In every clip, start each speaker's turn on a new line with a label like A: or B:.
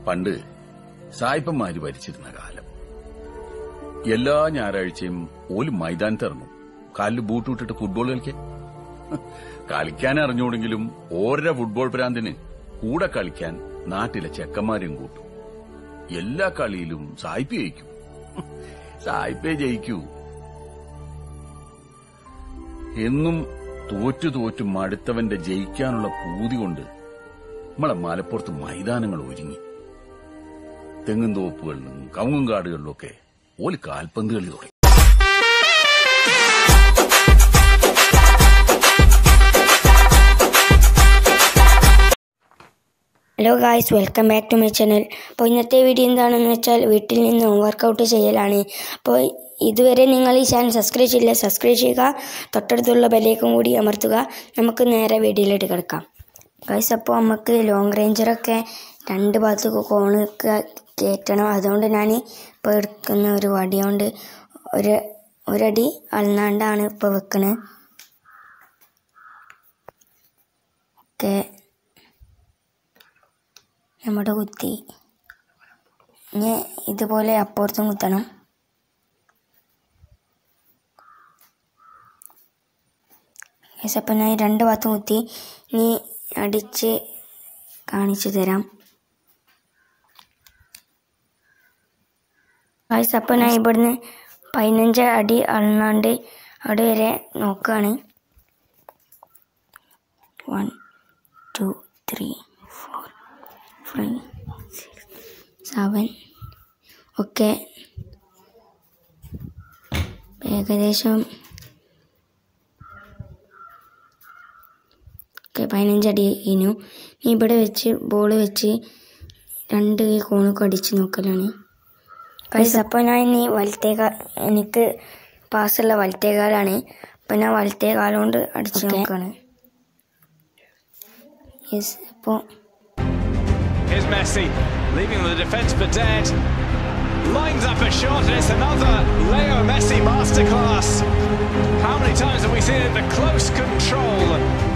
A: പണ്ട് സായിപ്പന്മാര് ഭരിച്ചിരുന്ന കാലം എല്ലാ ഞായറാഴ്ചയും ഓല് മൈതാനത്തിറങ്ങും കാലിൽ ബൂട്ട് ഇട്ടിട്ട് ഫുട്ബോൾ കളിക്കാൻ കളിക്കാൻ അറിഞ്ഞൂടെങ്കിലും ഓരോ ഫുട്ബോൾ ഭ്രാന്തിന് കൂടെ കളിക്കാൻ നാട്ടിലെ ചെക്കന്മാരെയും കൂട്ടും എല്ലാ കളിയിലും സായിപ്പ് ജയിക്കും സായിപ്പേ ജയിക്കൂ എന്നും തോറ്റു തോറ്റു മടുത്തവന്റെ ജയിക്കാനുള്ള പൂതി കൊണ്ട് നമ്മളെ മലപ്പുറത്ത് മൈതാനങ്ങൾ ഒരുങ്ങി തെങ്ങും തോപ്പുകളിലും കവുങ്ങും കാടുകളിലൊക്കെ ഓല് കാൽപന്ത് കളി തുടങ്ങി
B: hello guys welcome back to my channel അപ്പോൾ ഇന്നത്തെ വീഡിയോ എന്താണെന്ന് വെച്ചാൽ വീട്ടിൽ നിന്ന് വർക്കൗട്ട് ചെയ്യലാണ് അപ്പോൾ ഇതുവരെ നിങ്ങൾ ഈ ചാനൽ സബ്സ്ക്രൈബ് ചെയ്യില്ല സബ്സ്ക്രൈബ് ചെയ്യുക തൊട്ടടുത്തുള്ള ബെല്ലേക്കും കൂടി അമർത്തുക നമുക്ക് നേരെ വീഡിയോയിലോട്ട് കിടക്കാം ഗായ്സ് അപ്പോൾ നമുക്ക് ലോങ് റേഞ്ചറൊക്കെ രണ്ട് ഭാഗത്ത് കോണൊക്കെ കയറ്റണം അതുകൊണ്ട് ഞാൻ ഇപ്പോൾ എടുക്കുന്ന ഒരു വടി കൊണ്ട് ഒരു ഒരടി അളന്നാണ്ടാണ് ഇപ്പോൾ വെക്കുന്നത് ഓക്കെ നമ്മുടെ കുത്തി ഇനി ഇതുപോലെ അപ്പുറത്തും കുത്തണം Guys, അപ്പം ഞാൻ ഈ രണ്ട് ഭാഗത്തും കുത്തി ഇനി അടിച്ച് കാണിച്ചു തരാം ഗായ്സ് അപ്പം ഞാൻ ഇവിടുന്ന് പതിനഞ്ച് അടി അളന്നാണ്ട് അവിടെ വരെ നോക്കുകയാണ് one two three four five six seven ഒക്കെ ഏകദേശം ഒക്കെ പതിനഞ്ചടി ഇനു ഇനി ഇവിടെ വെച്ച് ബോൾ വെച്ച് രണ്ട് കൈ കോണൊക്കെ അടിച്ച് നോക്കലാണ് പൈസ അപ്പോൾ ഞാൻ ഇനി വലത്തേ കാ എനിക്ക് പാസ്സുള്ള വലത്തേ കാലാണ് അപ്പം ഞാൻ വലത്തേ കാലം കൊണ്ട് അടിച്ച് നോക്കുകയാണ് യെസ് അപ്പോൾ
C: Here's Messi, leaving the defence for dead. Lines up a shot, and it's another Leo Messi masterclass. How many times have we seen it? The close control.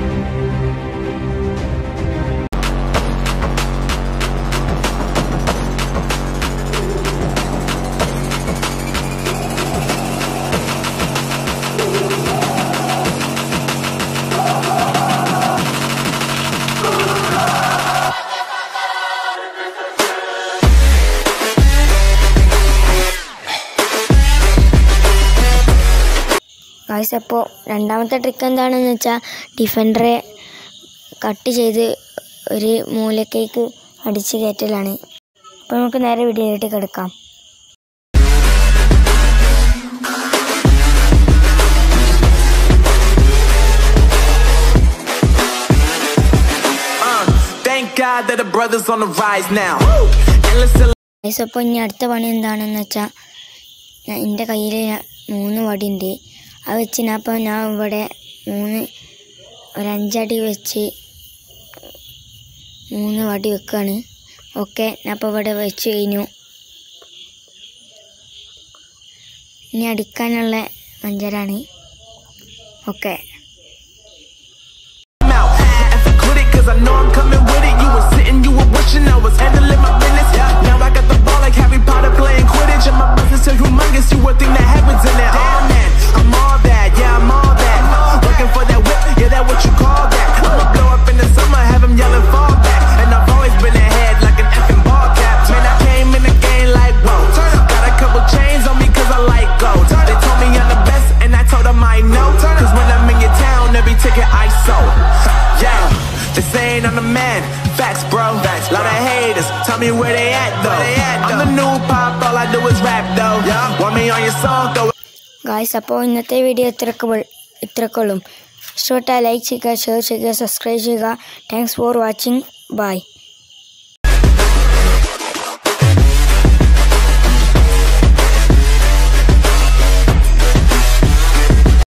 B: Guys അപ്പോൾ രണ്ടാമത്തെ ട്രിക്ക് എന്താണെന്ന് വെച്ചാൽ ഡിഫൻഡറെ കട്ട് ചെയ്ത് ഒരു മൂലക്കേക്ക് അടിച്ച് കയറ്റലാണ് അപ്പോൾ നമുക്ക് നേരെ വീഡിയോയിലേക്ക് കിടക്കാം
D: Uh, thank God that the brothers on the rise now. Endless
B: guys അപ്പോൾ ഇനി അടുത്ത പണി എന്താണെന്ന് വെച്ചാൽ ഞാൻ എൻ്റെ കയ്യിൽ മൂന്ന് വടിയുണ്ട് അത് വെച്ച് ഞാൻ അപ്പോൾ ഞാൻ ഇവിടെ മൂന്ന് ഒരു അഞ്ചടി വെച്ച് മൂന്ന് വടി വെക്കുകയാണ് ഓക്കെ ഞാൻ അപ്പോൾ ഇവിടെ വെച്ച് കഴിഞ്ഞു ഇനി അടിക്കാനുള്ള മഞ്ചരാണ് okay
D: out. And for quit it, cause I know I'm coming with it. You were sitting, you were wishing I was handling my business. Now I got the ball like Harry Potter playing Quidditch. And my business so humongous, you would think that happens in it. Damn man, I'm all that, yeah, I'm all that. Working for that whip, yeah, that what you call that. I'ma blow up in the summer, have him yelling fall back. And I've always been ahead like an effing ball cap. Man, I came in the game like, whoa. Got a couple chains on me cause I like gold. They told me I'm the best, and I told them I know. Cause when I'm in your town, every ticket I sold. Yeah, they saying I'm the man. Facts, bro. Lot of haters, tell me where they at though. I'm the new pop, all I do is rap though. Want me on your song, throw
B: guys അപ്പോൾ ഇന്നത്തെ video ഇത്രക്കുമ്പോൾ ഇത്രക്കുള്ളും ഇഷ്ടപ്പെട്ടാൽ like ചെയ്യുക share ചെയ്യുക subscribe ചെയ്യുക thanks for watching bye